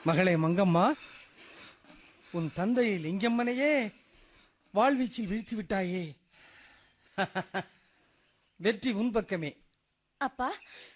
மகளே மங்கம்மா உன் தந்தை லிங்கம்மனையே வாழ்வீச்சில் வீழ்த்தி விட்டாயே வெற்றி உன் பக்கமே அப்பா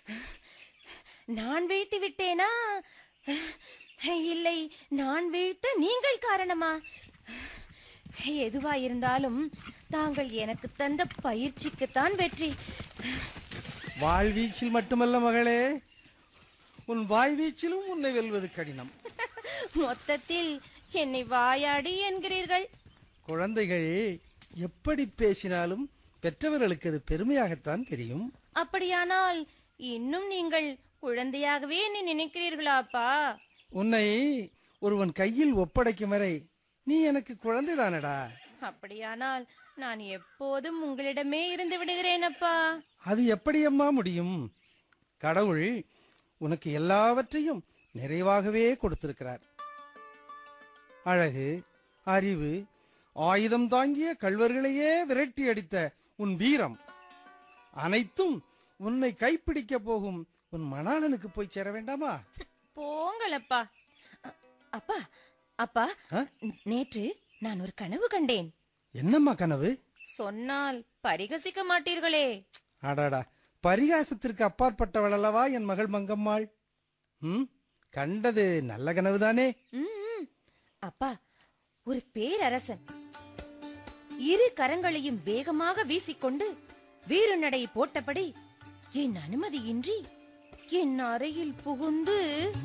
நான் வீழ்த்தி விட்டேனா இல்லை நான் வீழ்த்த நீங்கள் காரணமா எதுவா இருந்தாலும் தாங்கள் எனக்கு தந்த பயிற்சிக்குத்தான் வெற்றி வாழ்வீச்சில் மட்டுமல்ல மகளே உன் வாய்வீச்சிலும் உன்னை வெல்வது கடினம் மொத்தத்தில் என்னை வாயாடி என்கிறீர்கள் குழந்தைகள் எப்படி பேசினாலும் பெற்றவர்களுக்கு அது பெருமையாகத்தான் தெரியும் அப்படியானால் இன்னும் நீங்கள் குழந்தையாகவே என்னை நினைக்கிறீர்களா அப்பா உன்னை ஒருவன் கையில் ஒப்படைக்கும் வரை நீ எனக்கு குழந்தைதானடா அப்படியானால் நான் எப்போதும் உங்களிடமே இருந்து விடுகிறேன் அப்பா அது எப்படியம்மா முடியும் கடவுள் உனக்கு எல்லாவற்றையும் நிறைவாகவே கொடுத்திருக்கிறார் அழகு அறிவு ஆயுதம் தாங்கிய கள்வர்களையே விரட்டி அடித்த உன் வீரம் அனைத்தும் உன்னை கைப்பிடிக்க போகும் உன் மணாளனுக்கு போய் சேர வேண்டாமா போங்கள் அப்பா அ- அப்பா அப்பா ஆ? நேற்று நான் ஒரு கனவு கண்டேன் என்னம்மா கனவு சொன்னால் பரிகசிக்க மாட்டீர்களே அடாடா பரிகாசத்திற்கு அப்பாற்பட்டவள் அல்லவா என் மகள் மங்கம்மாள் ம் கண்டது நல்ல கனவுதானே ம், ம். அப்பா ஒரு பேரரசன் இரு கரங்களையும் வேகமாக வீசிக்கொண்டு வீறுநடை போட்டபடி என் அனுமதியின்றி என் அறையில் புகுந்து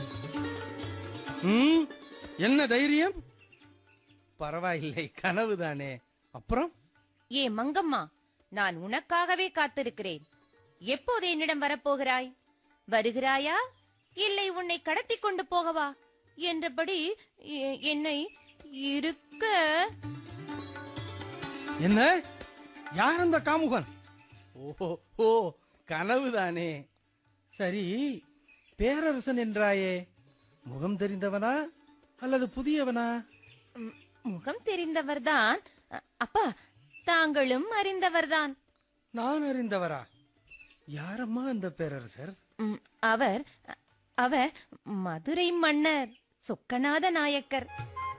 ம் என்ன தைரியம் பரவாயில்லை கனவுதானே அப்புறம் ஏ மங்கம்மா நான் உனக்காகவே காத்திருக்கிறேன் எப்போது என்னிடம் வரப்போகிறாய் வருகிறாயா இல்லை உன்னை கடத்தி கொண்டு போகவா என்றபடி எ- என்னை இருக்க என்ன யார் அந்த காமுகன் ஓஹோ ஓ கனவுதானே சரி பேரரசன் என்றாயே முகம் தெரிந்தவனா அல்லது புதியவனா ம், முகம் தெரிந்தவர்தான் அ- அப்பா தாங்களும் அறிந்தவர்தான் நான் அறிந்தவரா யாரம்மா அந்த பேரரசர் ம், அவர் அ- அவர் மதுரை மன்னர் சொக்கநாத நாயக்கர்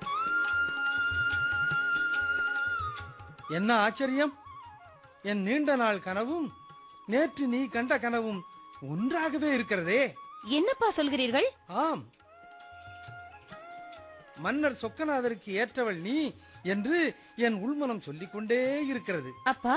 என்ன ஆச்சரியம் என் நீண்ட நாள் கனவும் நேற்று நீ கண்ட கனவும் ஒன்றாகவே இருக்கிறதே என்னப்பா சொல்கிறீர்கள் ஆம் மன்னர் சொக்கநாதருக்கு ஏற்றவள் நீ என்று என் உள்மனம் சொல்லிக்கொண்டே இருக்கிறது அப்பா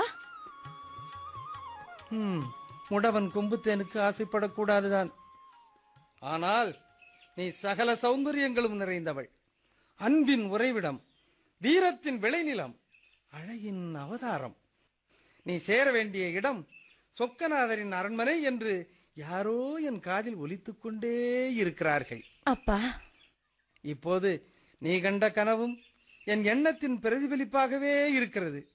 ஹம், முடவன் கொம்புத்தேனுக்கு ஆசைப்படக்கூடாதுதான் ஆனால் நீ சகல சௌந்தரியங்களும் நிறைந்தவள் அன்பின் உறைவிடம் வீரத்தின் விளைநிலம் அழகின் அவதாரம் நீ சேர வேண்டிய இடம் சொக்கநாதரின் அரண்மனை என்று யாரோ என் காதில் ஒலித்துக் கொண்டே இருக்கிறார்கள் அப்பா இப்போது நீ கண்ட கனவும் என் எண்ணத்தின் பிரதிபலிப்பாகவே இருக்கிறது